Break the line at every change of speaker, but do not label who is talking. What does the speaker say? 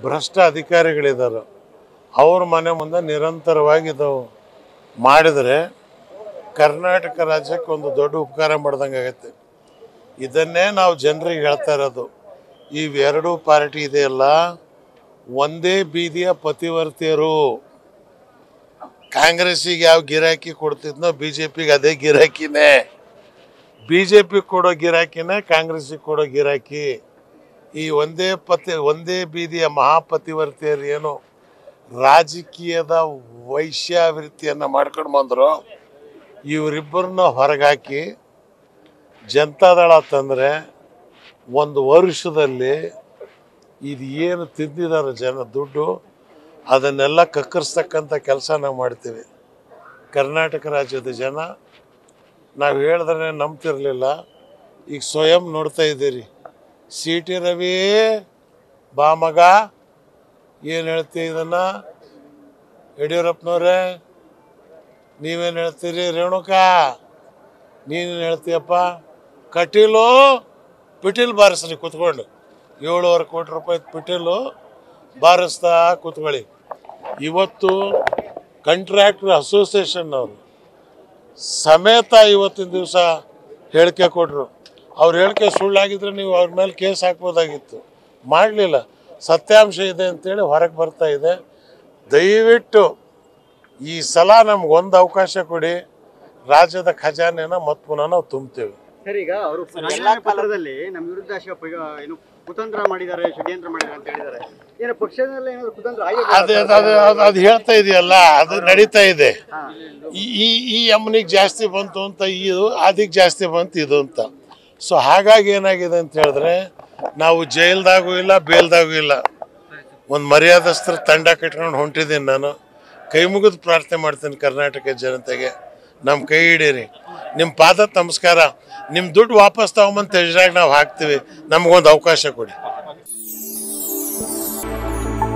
ಭ್ರಷ್ಟ ಅಧಿಕಾರಿಗಳಿದ್ದಾರೆ ಅವ್ರ ಮನೆ ಮುಂದೆ ನಿರಂತರವಾಗಿ ಇದು ಮಾಡಿದರೆ ಕರ್ನಾಟಕ ರಾಜ್ಯಕ್ಕೆ ಒಂದು ದೊಡ್ಡ ಉಪಕಾರ ಮಾಡ್ದಂಗೆ ಆಗತ್ತೆ ಇದನ್ನೇ ನಾವು ಜನರಿಗೆ ಹೇಳ್ತಾ ಇರೋದು ಇವೆರಡೂ ಪಾರ್ಟಿ ಇದೆಯಲ್ಲ ಒಂದೇ ಬೀದಿಯ ಪತಿವರ್ತಿಯರು ಕಾಂಗ್ರೆಸ್ಸಿಗೆ ಯಾವ ಗಿರಾಕಿ ಕೊಡ್ತಿದ್ನೋ ಬಿ ಜೆ ಪಿಗೆ ಅದೇ ಗಿರಾಕಿನೇ ಬಿ ಜೆ ಪಿ ಕೊಡೋ ಗಿರಾಕಿನೇ ಕಾಂಗ್ರೆಸ್ಸಿಗೆ ಕೊಡೋ ಗಿರಾಕಿ ಈ ಒಂದೇ ಪತಿ ಒಂದೇ ಬೀದಿಯ ಮಹಾಪತಿವರ್ತಿಯರು ಏನು ರಾಜಕೀಯದ ವೈಶ್ಯಾವೃತ್ತಿಯನ್ನು ಮಾಡ್ಕೊಂಡು ಬಂದರು ಇವರಿಬ್ಬರನ್ನ ಹೊರಗಾಕಿ ಜನತಾದಳ ತಂದರೆ ಒಂದು ವರ್ಷದಲ್ಲಿ ಇದು ಏನು ತಿಂದಿದ್ದಾರೆ ಜನ ದುಡ್ಡು ಅದನ್ನೆಲ್ಲ ಕಕ್ಕರಿಸ್ತಕ್ಕಂಥ ಕೆಲಸ ನಾವು ಮಾಡ್ತೀವಿ ಕರ್ನಾಟಕ ರಾಜ್ಯದ ಜನ ನಾವು ಹೇಳಿದ್ರೆ ನಂಬ್ತಿರ್ಲಿಲ್ಲ ಈಗ ಸ್ವಯಂ ನೋಡ್ತಾ ಇದ್ದೀರಿ ಸಿ ಟಿ ರವಿ ಬಾ ಮಗ ಏನು ಹೇಳ್ತಿ ಇದನ್ನು ಯಡಿಯೂರಪ್ಪನವ್ರೆ ನೀವೇನು ಹೇಳ್ತೀರಿ ರೇಣುಕಾ ನೀನೇನು ಹೇಳ್ತೀಯಪ್ಪ ಕಟೀಲು ಪಿಟೀಲ್ ಬಾರಿಸ್ರಿ ಕೂತ್ಕೊಂಡು ಏಳುವರೆ ಕೋಟಿ ರೂಪಾಯಿ ಪಿಟೀಲು ಬಾರಿಸ್ತಾ ಕೂತ್ಕೊಳ್ಳಿ ಇವತ್ತು ಕಂಟ್ರಾಕ್ಟರ್ ಅಸೋಸಿಯೇಷನ್ ಅವರು ಸಮೇತ ಇವತ್ತಿನ ದಿವಸ ಹೇಳಿಕೆ ಕೊಟ್ಟರು ಅವ್ರ ಹೇಳಿಕೆ ಸುಳ್ಳಾಗಿದ್ರೆ ನೀವು ಅವ್ರ ಮೇಲೆ ಕೇಸ್ ಹಾಕ್ಬೋದಾಗಿತ್ತು ಮಾಡಲಿಲ್ಲ ಸತ್ಯಾಂಶ ಇದೆ ಅಂತೇಳಿ ಹೊರಗೆ ಬರ್ತಾ ಇದೆ ದಯವಿಟ್ಟು ಈ ಸಲ ನಮ್ಗೆ ಒಂದು ಅವಕಾಶ ಕೊಡಿ ರಾಜ್ಯದ ಖಜಾನೆನ ಮತ್ತೆ ಪುನಃ ನಾವು ತುಂಬ್ತೇವೆ
ಸರ್ ಈಗ ಅವರು ಎಲ್ಲಾ ಪತ್ರದಲ್ಲಿ ನಮ್ಮ ವಿರುದ್ಧ ಶ- ಪ- ಏನು ಕುತಂತ್ರ ಮಾಡಿದ್ದಾರೆ ಷಡ್ಯಂತ್ರ ಮಾಡಿದ್ದಾರೆ ಅಂತ ಹೇಳಿದ್ದಾರೆ ಏನು ಪಕ್ಷದಲ್ಲಿ ಏನಾದ್ರು ಕುತಂತ್ರ
ಅದೇ
ಆಗಿದೆ
ಅದು ಅದು ಅದು ಹೇಳ್ತಾ ಇದೆಯಲ್ಲ ಅದು ನಡೀತಾ ಇದೆ ಈ ಈ- ಈ ಅಮ್ಮನಿಗೆ ಜಾಸ್ತಿ ಬಂತು ಅಂತ ಇದು ಅದಕ್ಕೆ ಜಾಸ್ತಿ ಬಂತು ಇದು ಅಂತ ಸೊ ಹಾಗಾಗಿ ಏನಾಗಿದೆ ಅಂತ ಹೇಳಿದ್ರೆ ನಾವು ಜೈಲ್ದಾಗೂ ಇಲ್ಲ ಬೇಲ್ದಾಗೂ ಇಲ್ಲ ಒಂದು ಮರ್ಯಾದಸ್ತ್ರ ತಂಡ ಕಟ್ಕೊಂಡು ಹೊಂಟಿದ್ದೀನಿ ನಾನು ಕೈ ಮುಗಿದು ಪ್ರಾರ್ಥನೆ ಮಾಡ್ತೀನಿ ಕರ್ನಾಟಕ ಜನತೆಗೆ ನಮ್ಮ ಕೈ ಹಿಡೀರಿ ನಿಮ್ಮ ಪಾದ ನಮಸ್ಕಾರ ನಿಮ್ಮ ದುಡ್ಡು ವಾಪಸ್ ತಗೊಂಬಂದು ತೆಜ್ರಾಗ ನಾವು ಹಾಕ್ತೀವಿ ನಮಗೊಂದು ಅವಕಾಶ ಕೊಡಿ